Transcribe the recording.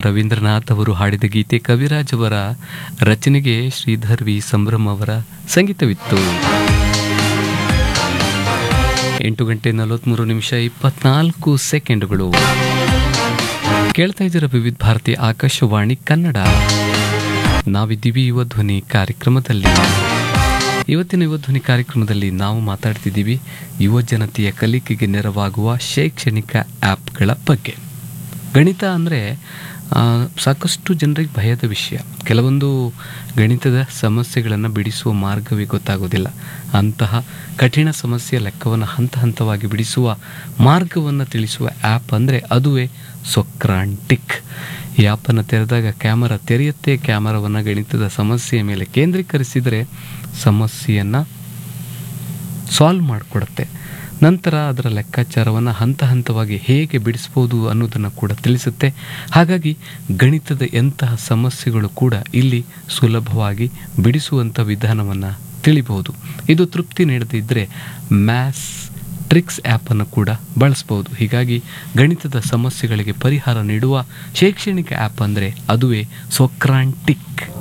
ರವೀಂದ್ರನಾಥ್ ಅವರು ಹಾಡಿದ ಗೀತೆ ಕವಿರಾಜ್ ಅವರ ರಚನೆಗೆ ಶ್ರೀಧರ್ ವಿ ಸಂಭ್ರಮ್ ಅವರ ಸಂಗೀತವಿತ್ತು ಎಂಟು ಗಂಟೆ ನಲವತ್ತ್ಮೂರು ನಿಮಿಷ ಇಪ್ಪತ್ನಾಲ್ಕು ಸೆಕೆಂಡುಗಳು ಕೇಳ್ತಾ ಇದ್ದೀರ ವಿವಿಧ ಭಾರತಿ ಆಕಾಶವಾಣಿ ಕನ್ನಡ ನಾವಿದ್ದೀವಿ ಯುವ ಧ್ವನಿ ಕಾರ್ಯಕ್ರಮದಲ್ಲಿ ಇವತ್ತಿನ ಯುವ ಧ್ವನಿ ಕಾರ್ಯಕ್ರಮದಲ್ಲಿ ನಾವು ಮಾತಾಡ್ತಿದ್ದೀವಿ ಯುವ ಜನತೆಯ ಕಲಿಕೆಗೆ ನೆರವಾಗುವ ಶೈಕ್ಷಣಿಕ ಆ್ಯಪ್ಗಳ ಬಗ್ಗೆ ಗಣಿತ ಅಂದರೆ ಸಾಕಷ್ಟು ಜನರಿಗೆ ಭಯದ ವಿಷಯ ಕೆಲವೊಂದು ಗಣಿತದ ಸಮಸ್ಯೆಗಳನ್ನು ಬಿಡಿಸುವ ಮಾರ್ಗವೇ ಗೊತ್ತಾಗೋದಿಲ್ಲ ಅಂತಹ ಕಠಿಣ ಸಮಸ್ಯೆಯ ಲೆಕ್ಕವನ್ನು ಹಂತ ಹಂತವಾಗಿ ಬಿಡಿಸುವ ಮಾರ್ಗವನ್ನು ತಿಳಿಸುವ ಆ್ಯಪ್ ಅಂದರೆ ಅದುವೇ ಸೊಕ್ರಾಂಟಿಕ್ ಈ ಆ್ಯಪನ್ನು ತೆರೆದಾಗ ಕ್ಯಾಮರಾ ತೆರೆಯುತ್ತೆ ಕ್ಯಾಮರಾವನ್ನು ಗಣಿತದ ಸಮಸ್ಯೆಯ ಮೇಲೆ ಕೇಂದ್ರೀಕರಿಸಿದರೆ ಸಮಸ್ಯೆಯನ್ನು ಸಾಲ್ವ್ ಮಾಡಿಕೊಡುತ್ತೆ ನಂತರ ಅದರ ಲೆಕ್ಕಾಚಾರವನ್ನು ಹಂತ ಹಂತವಾಗಿ ಹೇಗೆ ಬಿಡಿಸ್ಬೋದು ಅನ್ನೋದನ್ನು ಕೂಡ ತಿಳಿಸುತ್ತೆ ಹಾಗಾಗಿ ಗಣಿತದ ಎಂತಹ ಸಮಸ್ಯೆಗಳು ಕೂಡ ಇಲ್ಲಿ ಸುಲಭವಾಗಿ ಬಿಡಿಸುವಂಥ ವಿಧಾನವನ್ನು ತಿಳಿಬಹುದು ಇದು ತೃಪ್ತಿ ನೀಡದಿದ್ದರೆ ಮ್ಯಾಥ್ಸ್ ಟ್ರಿಕ್ಸ್ ಆ್ಯಪನ್ನು ಕೂಡ ಬಳಸ್ಬೋದು ಹೀಗಾಗಿ ಗಣಿತದ ಸಮಸ್ಯೆಗಳಿಗೆ ಪರಿಹಾರ ನೀಡುವ ಶೈಕ್ಷಣಿಕ ಆ್ಯಪ್ ಅಂದರೆ ಅದುವೇ ಸೊಕ್ರಾಂಟಿಕ್